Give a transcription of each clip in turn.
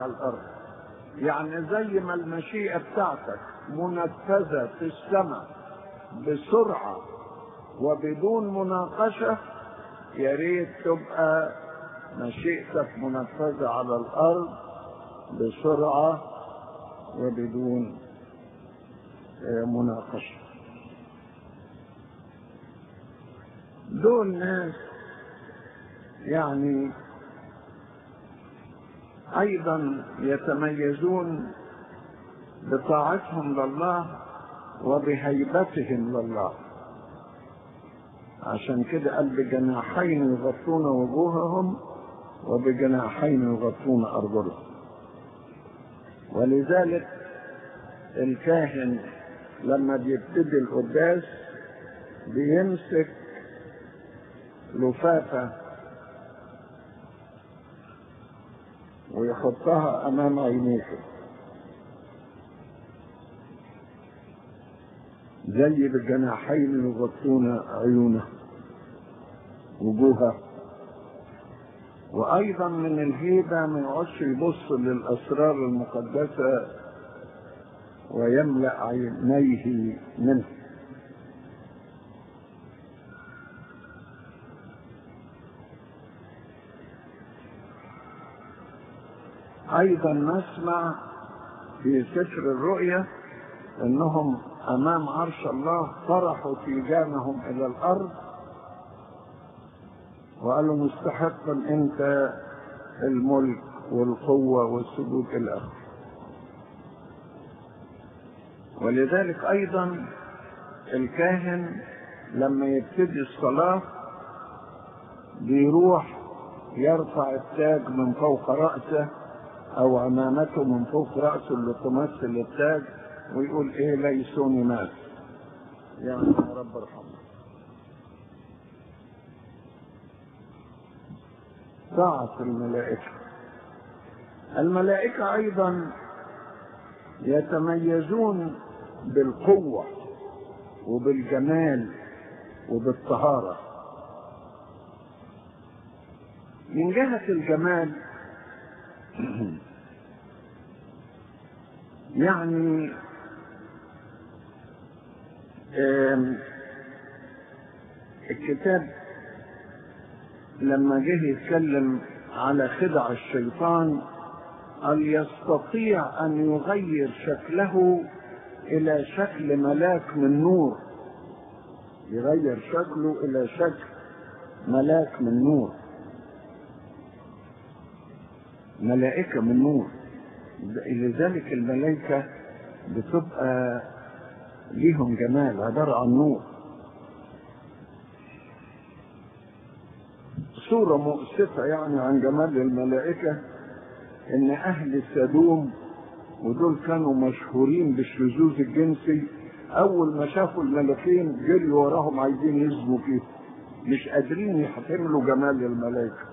على الارض يعني زي ما المشيئة بتاعتك منفذة في السماء بسرعة وبدون مناقشة يا ريت تبقى مشيئتك منفذة على الأرض بسرعة وبدون مناقشة دول ناس يعني ايضا يتميزون بطاعتهم لله وبهيبتهم لله عشان كده قال بجناحين يغطون وجوههم وبجناحين يغطون ارجلهم ولذلك الكاهن لما بيبتدي القداس بيمسك لفافه ويحطها امام عينيك زي بالجناحين يغطون عيونه وجوهها وايضا من الهيبه ما يقعدش يبص للاسرار المقدسه ويملا عينيه منه ايضا نسمع في سفر الرؤيا انهم امام عرش الله طرحوا تيجانهم الى الارض وقالوا مستحقا انت الملك والقوة والسجود الى اخره ولذلك ايضا الكاهن لما يبتدي الصلاة بيروح يرفع التاج من فوق رأسه او عمامته من فوق رأسه اللي تمثل التاج ويقول ايه ليسوني مات يعني يا رب ارحمه طاعة الملائكة الملائكة ايضا يتميزون بالقوة وبالجمال وبالطهارة من جهة الجمال يعني الكتاب لما جه يتكلم على خدع الشيطان قال يستطيع ان يغير شكله الى شكل ملاك من نور يغير شكله الى شكل ملاك من نور ملائكه من نور لذلك الملائكه بتبقى ليهم جمال عباره عن نور صورة مؤسفة يعني عن جمال الملائكة إن أهل سدوم ودول كانوا مشهورين بالشذوذ الجنسي أول ما شافوا الملكين جريوا وراهم عايزين يسجوا فيه مش قادرين يحتملوا جمال الملائكة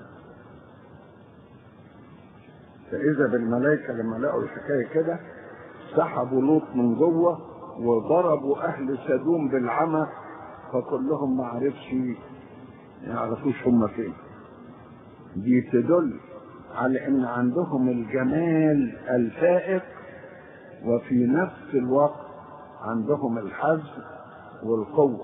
فإذا بالملائكة لما لقوا الحكاية كده سحبوا لوط من جوه وضربوا أهل سدوم بالعمى فكلهم ما عرفش يعرفوش هم فين دي تدل على ان عندهم الجمال الفائق وفي نفس الوقت عندهم الحزم والقوة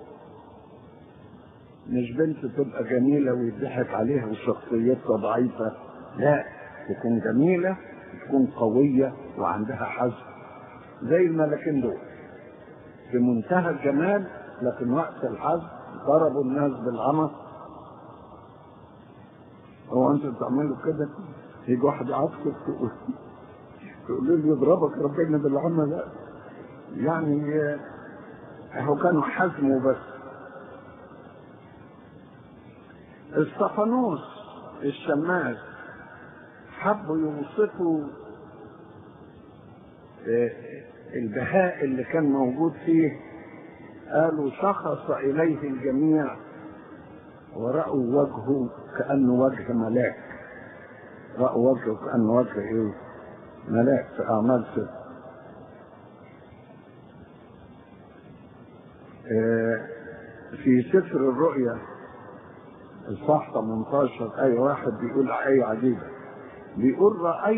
مش بنت تبقى جميلة ويضحك عليها وشخصيتها ضعيفة لا تكون جميلة تكون قوية وعندها حزم زي الملكين دول في منتهى الجمال لكن وقت الحزم ضربوا الناس بالعمى هو انتوا بتعملوا كده يجي واحد يعطفك تقول تقول له يضربك ربنا بالعمى لا يعني هو كانوا حزموا بس استفانوس الشماس حبوا يوصفوا البهاء اللي كان موجود فيه قالوا شخص إليه الجميع ورأوا وجهه كأنه وجه ملاك رأوا وجهه كأنه وجه إيه؟ ملاك في أعمال ست في سفر الرؤيا الصح 18 أي واحد بيقول آية عجيبة بيقول رأيت